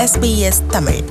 SBS Tamil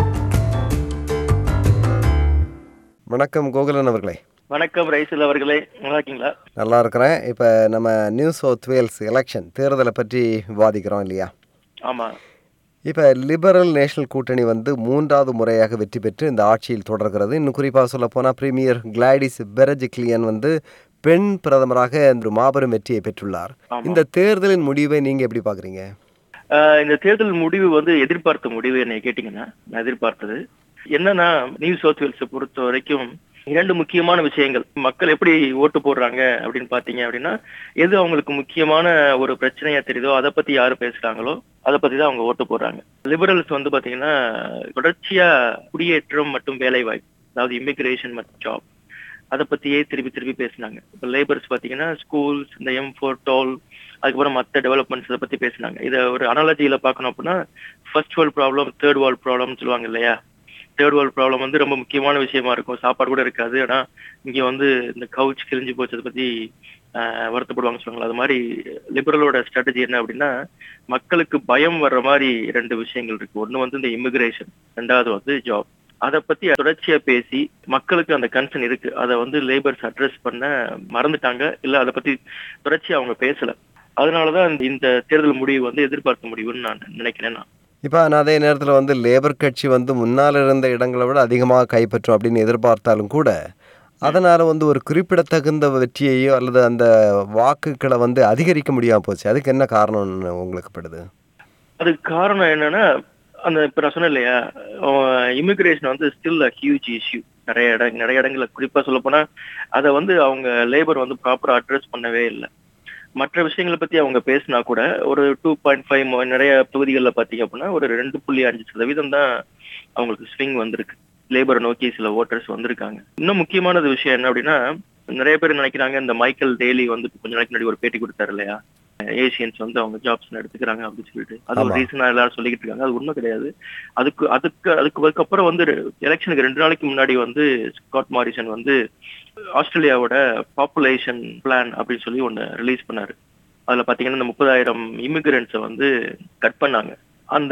வணக்கம் கோகுலன் அவர்களே வணக்கம் ரைசில் அவர்களே நல்லா இருக்கீங்களா நல்லா இருக்கிறேன் இப்போ நம்ம நியூ சவுத் வேல்ஸ் எலெக்ஷன் தேர்தலை பற்றி விவாதிக்கிறோம் இல்லையா ஆமா இப்போ லிபரல் நேஷனல் கூட்டணி வந்து மூன்றாவது முறையாக வெற்றி பெற்று இந்த ஆட்சியில் தொடர்கிறது இன்னும் குறிப்பாக சொல்ல போனால் பிரீமியர் கிளாடிஸ் பெரஜிக்லியன் வந்து பெண் பிரதமராக ஒரு மாபெரும் வெற்றியை பெற்றுள்ளார் இந்த தேர்தலின் முடிவை நீங்கள் எப்படி பார்க்குறீங்க ஆஹ் இந்த தேர்தல் முடிவு வந்து எதிர்பார்த்த முடிவு என்னை கேட்டீங்கன்னா நான் எதிர்பார்த்தது என்னன்னா நியூ சவுத் வேல்ஸை பொறுத்த வரைக்கும் இரண்டு முக்கியமான விஷயங்கள் மக்கள் எப்படி ஓட்டு போடுறாங்க அப்படின்னு பாத்தீங்க அப்படின்னா எது அவங்களுக்கு முக்கியமான ஒரு பிரச்சனையா தெரியுதோ அதை பத்தி யாரு பேசுறாங்களோ அதை பத்தி தான் அவங்க ஓட்டு போடுறாங்க லிபரல்ஸ் வந்து பாத்தீங்கன்னா தொடர்ச்சியா குடியேற்றம் மற்றும் வேலை வாய்ப்பு அதாவது இமிகிரேஷன் மற்றும் ஜாப் அதை பத்தியே திருப்பி திருப்பி பேசினாங்க இப்போ லேபர்ஸ் பாத்தீங்கன்னா ஸ்கூல்ஸ் இந்த எம் ஃபோர் டோல் அதுக்கப்புறம் மற்ற டெவலப்மெண்ட்ஸ் இதை பத்தி பேசினாங்க இதை ஒரு அனாலஜியில பார்க்கணும் அப்படின்னா first world problem third world ப்ராப்ளம்னு சொல்லுவாங்க இல்லையா தேர்ட் வேர்ல்ட் ப்ராப்ளம் வந்து ரொம்ப முக்கியமான விஷயமா இருக்கும் சாப்பாடு கூட இருக்காது ஆனா இங்க வந்து இந்த கவுச் கிழிஞ்சு போச்சதை பத்தி ஆஹ், வருத்தப்படுவாங்க சொல்லுவாங்க அது மாதிரி லிபரலோட ஸ்ட்ராட்டஜி என்ன அப்படின்னா மக்களுக்கு பயம் வர்ற மாதிரி ரெண்டு விஷயங்கள் இருக்கு ஒண்ணு வந்து இந்த இமிகிரேஷன் ரெண்டாவது வந்து ஜாப் அதை பத்தி தொடர்ச்சியா பேசி மக்களுக்கு அந்த கன்சர்ன் இருக்கு அதை வந்து லேபர்ஸ் அட்ரஸ் பண்ண மறந்துட்டாங்க இல்ல அதை பத்தி தொடர்ச்சியா அவங்க பேசல அதனாலதான் இந்த- இந்த தேர்தல் முடிவு வந்து எதிர்பார்த்த முடிவுன்னு நான் நினைக்கிறேன் நான் இப்போ ஆனால் அதே நேரத்தில் வந்து லேபர் கட்சி வந்து முன்னால் இருந்த இடங்களை விட அதிகமாக கைப்பற்றும் அப்படின்னு எதிர்பார்த்தாலும் கூட அதனால் வந்து ஒரு குறிப்பிடத்தகுந்த வெற்றியையோ அல்லது அந்த வாக்குகளை வந்து அதிகரிக்க முடியாமல் போச்சு அதுக்கு என்ன காரணம்னு உங்களுக்கு படுது அதுக்கு காரணம் என்னன்னா அந்த இப்ப நான் சொன்னேன் இல்லையா இமிகிரேஷன் வந்து ஸ்டில் அ ஹியூஜ் இஷ்யூ நிறைய இடம் நிறைய இடங்கள்ல குறிப்பா சொல்ல போனா அதை வந்து அவங்க லேபர் வந்து ப்ராப்பரா அட்ரஸ் பண்ணவே இல்லை மற்ற விஷயங்களை பத்தி அவங்க பேசினா கூட ஒரு டூ பாயிண்ட் ஃபைவ் நிறைய தொகுதிகளில் பாத்தீங்க அப்படின்னா ஒரு ரெண்டு புள்ளி அஞ்சு சதவீதம் தான் அவங்களுக்கு ஸ்விங் வந்திருக்கு லேபரை நோக்கி சில ஓட்டர்ஸ் வந்திருக்காங்க இன்னும் முக்கியமானது விஷயம் என்ன அப்படின்னா நிறைய பேர் நினைக்கிறாங்க இந்த மைக்கேல் டெய்லி வந்து கொஞ்ச நாளைக்கு முன்னாடி ஒரு பேட்டி கொடுத்தாரு இல்லையா ஏசியன்ஸ் வந்து அவங்க ஜாப்ஸ் எடுத்துக்கிறாங்க அப்படின்னு சொல்லிட்டு அது ஒரு ஆமா. ரீசனா எல்லாரும் சொல்லிக்கிட்டு இருக்காங்க அது உண்மை கிடையாது அதுக்கு அதுக்கு அதுக்கு அதுக்கப்புறம் வந்து எலெக்ஷனுக்கு ரெண்டு நாளைக்கு முன்னாடி வந்து ஸ்காட் மாரிசன் வந்து ஆஸ்திரேலியாவோட பாப்புலேஷன் பிளான் அப்படின்னு சொல்லி ஒன்னு ரிலீஸ் பண்ணாரு அதுல பாத்தீங்கன்னா இந்த முப்பதாயிரம் இமிகிரண்ட்ஸை வந்து கட் பண்ணாங்க அந்த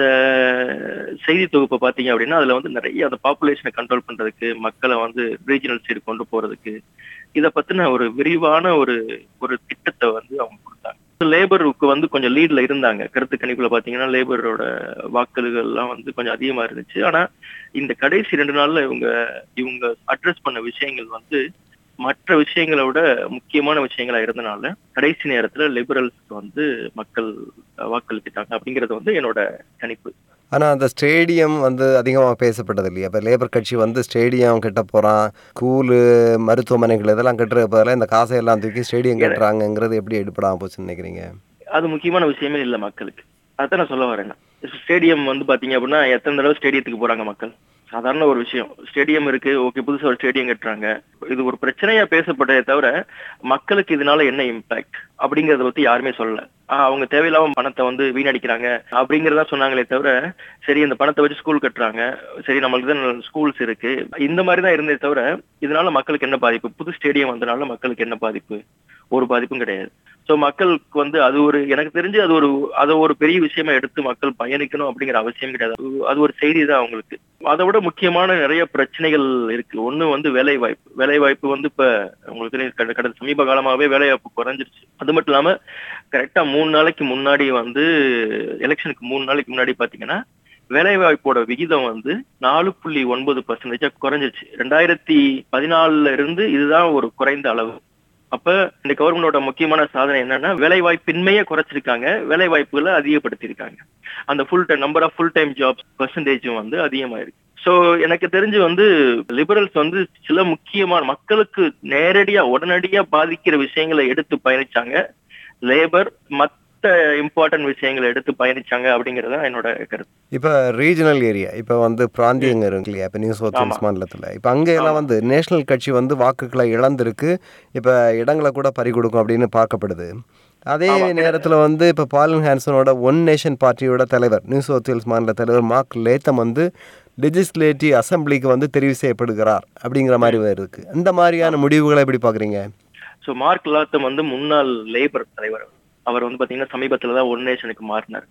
செய்தி தொகுப்பை பாத்தீங்க அப்படின்னா அதுல வந்து நிறைய அந்த பாப்புலேஷனை கண்ட்ரோல் பண்றதுக்கு மக்களை வந்து ரீஜனல் சைடு கொண்டு போறதுக்கு இத பத்தின ஒரு விரிவான ஒரு ஒரு திட்டத்தை வந்து அவங்க கொடுத்தாங்க லேபருக்கு வந்து கொஞ்சம் லீட்ல இருந்தாங்க கருத்து கணிப்புல பாத்தீங்கன்னா லேபரோட வாக்குகள் எல்லாம் வந்து கொஞ்சம் அதிகமா இருந்துச்சு ஆனா இந்த கடைசி ரெண்டு நாள்ல இவங்க இவங்க அட்ரஸ் பண்ண விஷயங்கள் வந்து மற்ற விஷயங்களை விட முக்கியமான விஷயங்களா இருந்தனால கடைசி நேரத்துல லிபரல்ஸ்க்கு வந்து மக்கள் வாக்களிச்சிட்டாங்க அப்படிங்கறது வந்து என்னோட கணிப்பு ஆனால் அந்த ஸ்டேடியம் வந்து அதிகமாக பேசப்பட்டது இல்லையா இப்போ லேபர் கட்சி வந்து ஸ்டேடியம் கட்ட போகிறான் ஸ்கூலு மருத்துவமனைகள் இதெல்லாம் கட்டுற பதிலாக இந்த காசை எல்லாம் தூக்கி ஸ்டேடியம் கட்டுறாங்கங்கிறது எப்படி எடுப்படாமல் போச்சுன்னு நினைக்கிறீங்க அது முக்கியமான விஷயமே இல்ல மக்களுக்கு அதான் நான் சொல்ல வரேன் ஸ்டேடியம் வந்து பாத்தீங்க அப்படின்னா எத்தனை தடவை ஸ்டேடியத்துக்கு போறாங்க மக்கள் சாதாரண ஒரு விஷயம் ஸ்டேடியம் இருக்கு ஓகே புதுசா ஒரு ஸ்டேடியம் கட்டுறாங்க இது ஒரு பிரச்சனையா பேசப்பட்டதே தவிர மக்களுக்கு இதனால என்ன இம்பாக்ட் அப்படிங்கறத பத்தி யாருமே சொல்லல ஆஹ் அவங்க தேவையில்லாம பணத்தை வந்து வீணடிக்கிறாங்க அப்படிங்கறதா சொன்னாங்களே தவிர சரி இந்த பணத்தை வச்சு ஸ்கூல் கட்டுறாங்க சரி நம்மளுக்கு தான் ஸ்கூல்ஸ் இருக்கு இந்த மாதிரி தான் இருந்தே தவிர இதனால மக்களுக்கு என்ன பாதிப்பு புது ஸ்டேடியம் வந்தனால மக்களுக்கு என்ன பாதிப்பு ஒரு பாதிப்பும் கிடையாது சோ மக்களுக்கு வந்து அது ஒரு எனக்கு தெரிஞ்சு அது ஒரு அதை ஒரு பெரிய விஷயமா எடுத்து மக்கள் பயணிக்கணும் அப்படிங்கிற அவசியம் கிடையாது அது- அது ஒரு செய்தி தான் அவங்களுக்கு அதை விட முக்கியமான நிறைய பிரச்சனைகள் இருக்கு ஒண்ணு வந்து வேலை வாய்ப்பு வேலை வாய்ப்பு வந்து இப்ப உங்களுக்கு தெரியும் கடந்த- கடந்த சமீப காலமாவே வேலை வாய்ப்பு குறைஞ்சிருச்சு அது மட்டும் இல்லாம கரெக்டா மூணு நாளைக்கு முன்னாடி வந்து எலெக்ஷனுக்கு மூணு நாளைக்கு முன்னாடி பாத்தீங்கன்னா வேலை வாய்ப்போட விகிதம் வந்து நாலு புள்ளி ஒன்பது பர்சன்டேஜா குறைஞ்சிருச்சு ரெண்டாயிரத்தி பதினாலுல இருந்து இதுதான் ஒரு குறைந்த அளவு அப்ப இந்த கவர்மெண்டோட முக்கியமான சாதனை என்னன்னா வேலை வாய்ப்பின்மையை குறைச்சிருக்காங்க வேலை வாய்ப்புகளை அதிகப்படுத்தியிருக்காங்க அந்த full time number of full time jobs பர்சன்டேஜும் வந்து அதிகமாயிருக்கு சோ எனக்கு தெரிஞ்சு வந்து லிபரல்ஸ் வந்து சில முக்கியமான மக்களுக்கு நேரடியா உடனடியா பாதிக்கிற விஷயங்களை எடுத்து பயணிச்சாங்க லேபர் மத்த இம்பார்ட்டன்ட் விஷயங்களை எடுத்து பயணிச்சாங்க அப்படிங்கறது தான் என்னோட கருத்து இப்போ ரீஜனல் ஏரியா இப்போ வந்து பிராந்தியங்க இருக்கு இல்லையா இப்போ நியூ சவுத் வேல்ஸ் ஆமா. மாநிலத்தில் இப்போ அங்கே எல்லாம் வந்து நேஷனல் கட்சி வந்து வாக்குகளை இழந்திருக்கு இப்போ இடங்களை கூட பறி கொடுக்கும் அப்படின்னு பார்க்கப்படுது அதே ஆமா. நேரத்தில் வந்து இப்போ பாலின் ஹான்சனோட ஒன் நேஷன் பார்ட்டியோட தலைவர் நியூ சவுத் வேல்ஸ் மாநில தலைவர் மார்க் லேத்தம் வந்து லெஜிஸ்லேட்டிவ் அசம்பிளிக்கு வந்து தெரிவு செய்யப்படுகிறார் அப்படிங்கிற மாதிரி இருக்கு இந்த மாதிரியான முடிவுகளை எப்படி பார்க்குறீங்க ஸோ மார்க் லாத்தம் வந்து முன்னாள் லேபர் தலைவர் அவர் வந்து பாத்தீங்கன்னா சமீபத்துல தான் ஒன் நேஷனுக்கு மாறினார்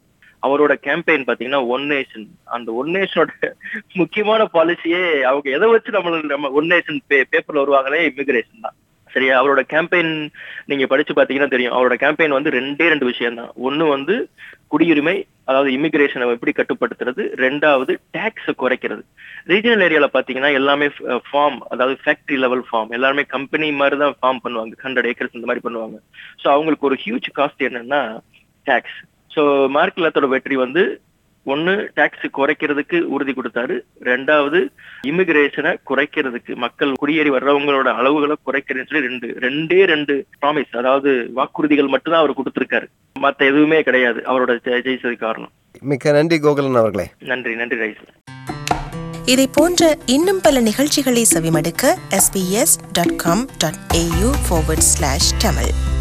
அவரோட கேம்பெயின் பாத்தீங்கன்னா ஒன் நேஷன் அந்த ஒன் நேஷனோட முக்கியமான பாலிசியே அவங்க எதை வச்சு நம்ம நம்ம ஒன் நேஷன் பேப்பர்ல வருவாங்களே இமிகிரேஷன் தான் சரியா அவரோட கேம்பெயின் நீங்க படிச்சு பாத்தீங்கன்னா தெரியும் அவரோட கேம்பெயின் வந்து ரெண்டே ரெண்டு விஷயம் தான் ஒண்ணு வந்து குடியுரிமை அதாவது இமிகிரேஷனை எப்படி கட்டுப்படுத்துறது ரெண்டாவது டேக்ஸ் குறைக்கிறது ரீஜனல் ஏரியால பாத்தீங்கன்னா எல்லாமே ஃபார்ம் அதாவது ஃபேக்டரி லெவல் ஃபார்ம் எல்லாருமே கம்பெனி மாதிரி தான் ஃபார்ம் பண்ணுவாங்க ஹண்ட்ரட் ஏக்கர்ஸ் இந்த மாதிரி பண்ணுவாங்க ஸோ அவங்களுக்கு ஒரு ஹியூஜ் காஸ்ட் என்னன்னா டேக்ஸ் ஸோ மார்க் லத்தோட வெற்றி வந்து ஒன்னு டாக்ஸ் குறைக்கிறதுக்கு உறுதி கொடுத்தாரு ரெண்டாவது இமிகிரேஷனை குறைக்கிறதுக்கு மக்கள் குடியேறி வர்றவங்களோட அளவுகளை குறைக்கிறேன்னு சொல்லி ரெண்டு ரெண்டே ரெண்டு ப்ராமிஸ் அதாவது வாக்குறுதிகள் மட்டும்தான் அவர் கொடுத்திருக்காரு மத்த எதுவுமே கிடையாது அவரோட ஜெ- ஜெயிச்சதுக்கு காரணம் மிக்க நன்றி கோகுலன் அவர்களே நன்றி நன்றி ரைஸ் இதை போன்ற இன்னும் பல நிகழ்ச்சிகளை செவிமடுக்க sbs.com.au forward slash tamil